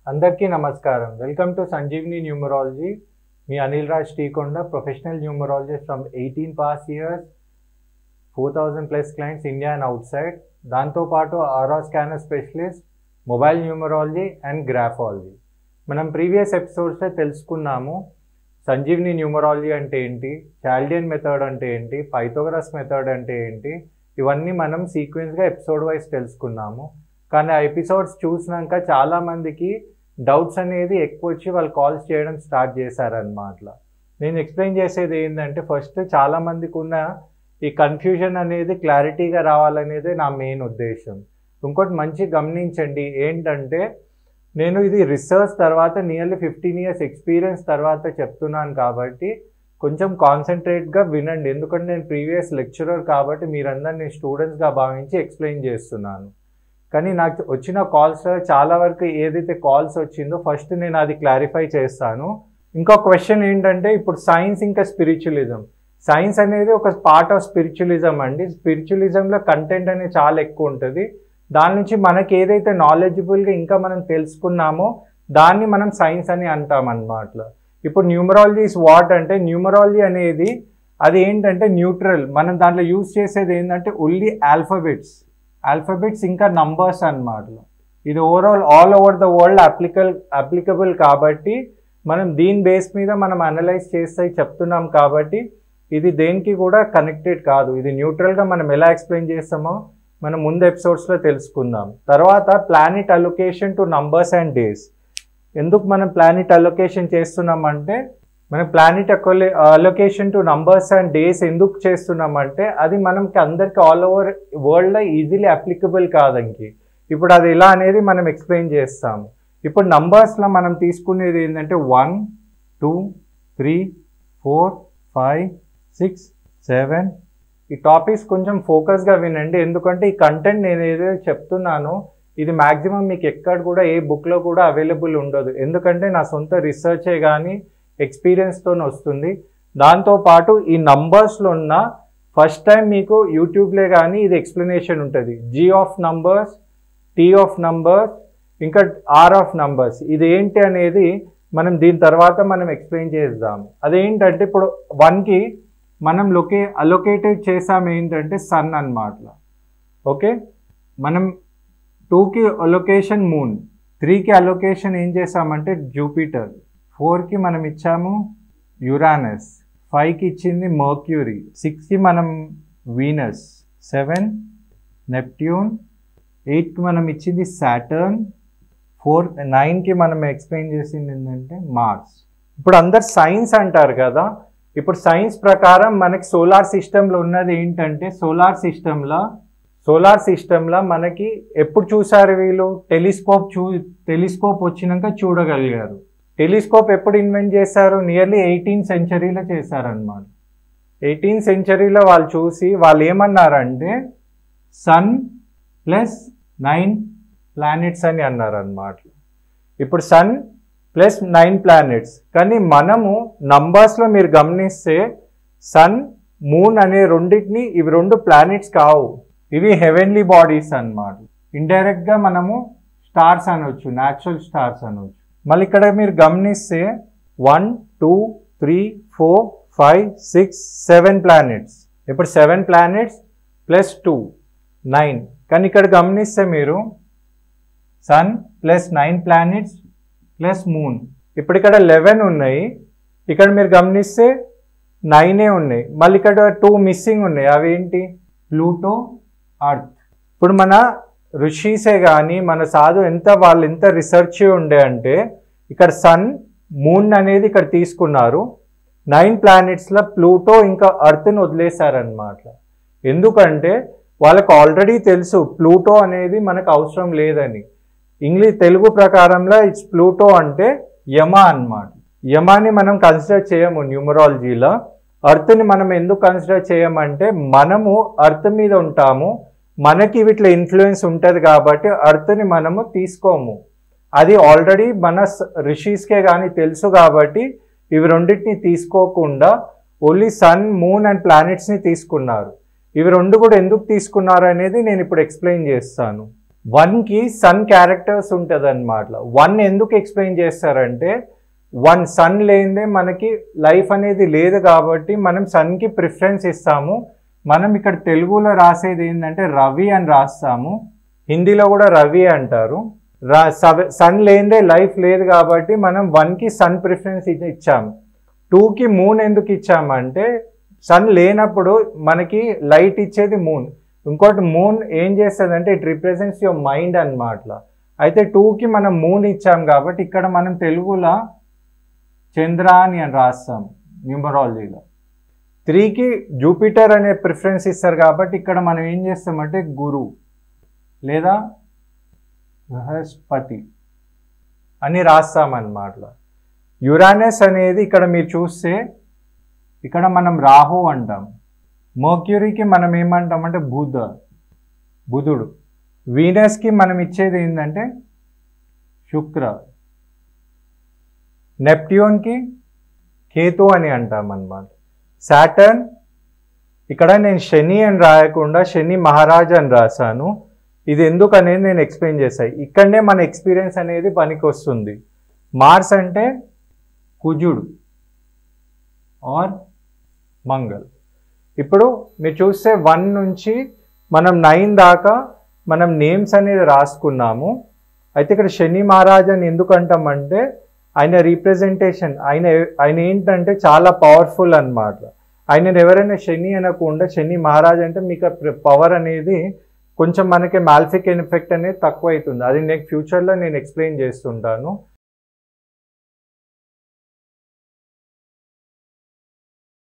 అందరికీ నమస్కారం welcome to Sanjeevni numerology మీ Anil Raj Teekonda professional numerologist from eighteen past years four thousand plus clients India and outside దాంతోపాటు aura scanner specialist mobile numerology and graphology మనం previous ఎపిసోడ్స్లో తెలుసుకున్నాము సంజీవ్ని numerology అంటే ఏంటి చాల్డియన్ మెథడ్ అంటే ఏంటి పైథోగరస్ మెథడ్ అంటే ఏంటి ఇవన్నీ మనం సీక్వెన్స్గా ఎపిసోడ్ వైజ్ తెలుసుకున్నాము కానీ ఆ ఎపిసోడ్స్ చూసినాక చాలామందికి డౌట్స్ అనేది ఎక్కువ వచ్చి వాళ్ళు కాల్స్ చేయడం స్టార్ట్ చేశారనమాట నేను ఎక్స్ప్లెయిన్ చేసేది ఏంటంటే ఫస్ట్ చాలామందికి ఉన్న ఈ కన్ఫ్యూజన్ అనేది క్లారిటీగా రావాలనేది నా మెయిన్ ఉద్దేశం ఇంకోటి మంచి గమనించండి ఏంటంటే నేను ఇది రీసెర్చ్ తర్వాత నియర్లీ ఫిఫ్టీన్ ఇయర్స్ ఎక్స్పీరియన్స్ తర్వాత చెప్తున్నాను కాబట్టి కొంచెం కాన్సన్ట్రేట్గా వినండి ఎందుకంటే నేను ప్రీవియస్ లెక్చరర్ కాబట్టి మీరందరూ నేను స్టూడెంట్స్గా భావించి ఎక్స్ప్లెయిన్ చేస్తున్నాను కానీ నాకు వచ్చిన కాల్స్లో చాలా వరకు ఏదైతే కాల్స్ వచ్చిందో ఫస్ట్ నేను అది క్లారిఫై చేస్తాను ఇంకో క్వశ్చన్ ఏంటంటే ఇప్పుడు సైన్స్ ఇంకా స్పిరిచువలిజం సైన్స్ అనేది ఒక పార్ట్ ఆఫ్ స్పిరిచువలిజం అండి స్పిరిచువలిజంలో కంటెంట్ అనేది చాలా ఎక్కువ ఉంటుంది దాని నుంచి మనకి ఏదైతే నాలెడ్జబుల్గా ఇంకా మనం తెలుసుకున్నామో దాన్ని మనం సైన్స్ అని అంటాం అన్నమాట ఇప్పుడు న్యూమరాలజీ ఇస్ వాట్ అంటే న్యూమరాలజీ అనేది అది ఏంటంటే న్యూట్రల్ మనం దాంట్లో యూజ్ చేసేది ఏంటంటే ఓన్లీ ఆల్ఫాబెట్స్ ఆల్ఫాబెట్స్ ఇంకా నంబర్స్ అన్నమాట ఇది overall all over the world అప్లికల్ అప్లికబుల్ కాబట్టి మనం దీని బేస్ మీద మనం అనలైజ్ చేస్తే చెప్తున్నాం కాబట్టి ఇది దేనికి కూడా కనెక్టెడ్ కాదు ఇది న్యూట్రల్గా మనం ఎలా ఎక్స్ప్లెయిన్ చేస్తామో మనం ముందు ఎపిసోడ్స్లో తెలుసుకుందాం తర్వాత planet allocation to numbers and days ఎందుకు మనం ప్లానెట్ అలొకేషన్ చేస్తున్నామంటే మనం planet allocation to numbers and days ఎందుకు చేస్తున్నామంటే అది మనకి అందరికి ఆల్ ఓవర్ వరల్డ్లో ఈజీలీ అప్లికబుల్ కాదంకి ఇప్పుడు అది ఎలా అనేది మనం ఎక్స్ప్లెయిన్ చేస్తాము ఇప్పుడు నంబర్స్లో మనం తీసుకునేది ఏంటంటే one two three four five six seven ఈ టాపిక్స్ కొంచెం ఫోకస్గా వినండి ఎందుకంటే ఈ కంటెంట్ నేను ఏదైతే చెప్తున్నానో ఇది మ్యాక్సిమం మీకు ఎక్కడ కూడా ఏ బుక్లో కూడా అవైలబుల్ ఉండదు ఎందుకంటే నా సొంత రీసెర్చే కానీ ఎక్స్పీరియన్స్తో వస్తుంది దాంతోపాటు ఈ నంబర్స్లో ఉన్న ఫస్ట్ టైం మీకు యూట్యూబ్లే కానీ ఇది ఎక్స్ప్లెనేషన్ ఉంటుంది G of numbers T of numbers ఇంకా ఆర్ ఆఫ్ నంబర్స్ ఇది ఏంటి అనేది మనం దీని తర్వాత మనం ఎక్స్ప్లెయిన్ చేద్దాం అదేంటంటే ఇప్పుడు వన్కి మనం లొకే అలొకేటెడ్ చేసాం ఏంటంటే సన్ అన్నమాట ఓకే మనం టూకి అలొకేషన్ మూన్ త్రీకి అలొకేషన్ ఏం చేసామంటే జూపిటర్ ఫోర్కి మనం ఇచ్చాము యురానస్ ఫైవ్కి ఇచ్చింది మర్క్యూరీ సిక్స్కి మనం వీనస్ సెవెన్ నెప్ట్యూన్ ఎయిట్కి మనం ఇచ్చింది సాటర్న్ ఫోర్ నైన్కి మనం ఎక్స్ప్లెయిన్ చేసింది ఏంటంటే మార్స్ ఇప్పుడు అందరు సైన్స్ అంటారు కదా ఇప్పుడు సైన్స్ ప్రకారం మనకి సోలార్ సిస్టంలో ఉన్నది ఏంటంటే సోలార్ సిస్టంలో సోలార్ సిస్టంలో మనకి ఎప్పుడు చూసారు వీళ్ళు టెలిస్కోప్ చూ టెలిస్కోప్ వచ్చినాక చూడగలిగారు టెలిస్కోప్ ఎప్పుడు ఇన్వెంట్ చేశారు నియర్లీ ఎయిటీన్ సెంచరీలో చేశారనమాట ఎయిటీన్ సెంచరీలో వాళ్ళు చూసి వాళ్ళు ఏమన్నారంటే సన్ ప్లస్ నైన్ ప్లానెట్స్ అని అన్నారు అనమాట ఇప్పుడు సన్ ప్లస్ నైన్ ప్లానెట్స్ కానీ మనము నంబర్స్లో మీరు గమనిస్తే సన్ మూన్ అనే రెండింటిని ఇవి రెండు ప్లానెట్స్ కావు ఇవి హెవెన్లీ బాడీస్ అన్నమాట ఇండైరెక్ట్గా మనము స్టార్స్ అనవచ్చు న్యాచురల్ స్టార్స్ అనవచ్చు మళ్ళీ ఇక్కడ మీరు గమనిస్తే one two three four five six seven planets ఇప్పుడు seven planets plus two nine కానీ ఇక్కడ గమనిస్తే మీరు sun plus nine planets plus moon ఇప్పుడు ఇక్కడ లెవెన్ ఉన్నాయి ఇక్కడ మీరు గమనిస్తే నైనే ఉన్నాయి మళ్ళీ ఇక్కడ టూ మిస్సింగ్ ఉన్నాయి అవి ఏంటి ప్లూటో అర్త్ ఇప్పుడు మన ఋషీసే కానీ మన సాధు ఎంత వాళ్ళు ఎంత రీసెర్చ్ ఉండే అంటే ఇక్కడ సన్ మూన్ అనేది ఇక్కడ తీసుకున్నారు నైన్ ప్లానెట్స్లో ప్లూటో ఇంకా అర్త్ని వదిలేశారనమాట ఎందుకంటే వాళ్ళకు ఆల్రెడీ తెలుసు ప్లూటో అనేది మనకు అవసరం లేదని ఇంగ్లీష్ తెలుగు ప్రకారంలో ఇట్స్ ప్లూటో అంటే యమ అన్నమాట యమాని మనం కన్సిడర్ చేయము న్యూమరాలజీలో అర్త్ని మనం ఎందుకు కన్సిడర్ చేయమంటే మనము అర్త్ మీద ఉంటాము మనకి వీటిలో ఇన్ఫ్లుయెన్స్ ఉంటుంది కాబట్టి అర్త్ని మనము తీసుకోము అది ఆల్రెడీ మన రిషీస్కే కానీ తెలుసు కాబట్టి ఇవి రెండింటిని తీసుకోకుండా ఓన్లీ సన్ మూన్ అండ్ ప్లానెట్స్ని తీసుకున్నారు ఇవి రెండు కూడా ఎందుకు తీసుకున్నారు అనేది నేను ఇప్పుడు ఎక్స్ప్లెయిన్ చేస్తాను వన్కి సన్ క్యారెక్టర్స్ ఉంటుంది అనమాట వన్ ఎందుకు ఎక్స్ప్లెయిన్ చేస్తారంటే వన్ సన్ లేనిదే మనకి లైఫ్ అనేది లేదు కాబట్టి మనం సన్కి ప్రిఫరెన్స్ ఇస్తాము మనం ఇక్కడ తెలుగులో రాసేది ఏంటంటే రవి అని రాస్తాము హిందీలో కూడా రవి అంటారు రా సన్ లేనిదే లైఫ్ లేదు కాబట్టి మనం వన్కి సన్ ప్రిఫరెన్స్ ఇచ్చాము టూకి మూన్ ఎందుకు ఇచ్చామంటే సన్ లేనప్పుడు మనకి లైట్ ఇచ్చేది మూన్ ఇంకోటి మూన్ ఏం చేస్తుంది అంటే ఇట్ రిప్రజెంట్స్ యువర్ మైండ్ అనమాట అయితే టూకి మనం మూన్ ఇచ్చాం కాబట్టి ఇక్కడ మనం తెలుగులో చంద్రాని అని రాస్తాం న్యూమరాలజీలో త్రీకి జూపిటర్ అనే ప్రిఫరెన్స్ ఇస్తారు కాబట్టి ఇక్కడ మనం ఏం చేస్తామంటే గురు లేదా బృహస్పతి అని రాస్తామన్నమాట యురానస్ అనేది ఇక్కడ మీరు చూస్తే ఇక్కడ మనం రాహు అంటాం మర్క్యూరీకి మనం ఏమంటాం అంటే బుధ బుధుడు వీనస్కి మనం ఇచ్చేది ఏంటంటే శుక్ర నెప్ట్యూన్కి కేతు అని అంటాం అన్నమాట సాటర్న్ ఇక్కడ నేను శని అని రాయకుండా శని మహారాజ్ అని రాశాను ఇది ఎందుకు అనేది నేను ఎక్స్ప్లెయిన్ చేశాను ఇక్కడనే మన ఎక్స్పీరియన్స్ అనేది పనికి వస్తుంది మార్స్ అంటే కుజుడు ఆర్ మంగళ్ ఇప్పుడు మీరు చూస్తే వన్ నుంచి మనం నైన్ దాకా మనం నేమ్స్ అనేది రాసుకున్నాము అయితే ఇక్కడ శని మహారాజ్ అని ఎందుకు అంటామంటే ఆయన రీప్రజెంటేషన్ ఆయన ఆయన ఏంటంటే చాలా పవర్ఫుల్ అన్నమాట ఆయన ఎవరైనా శని అనకుండా శని మహారాజ్ అంటే మీకు పవర్ అనేది కొంచెం మనకి మాల్ఫిక్ ఎఫెక్ట్ అనేది తక్కువ అవుతుంది అది నెక్స్ట్ ఫ్యూచర్లో నేను ఎక్స్ప్లెయిన్ చేస్తుంటాను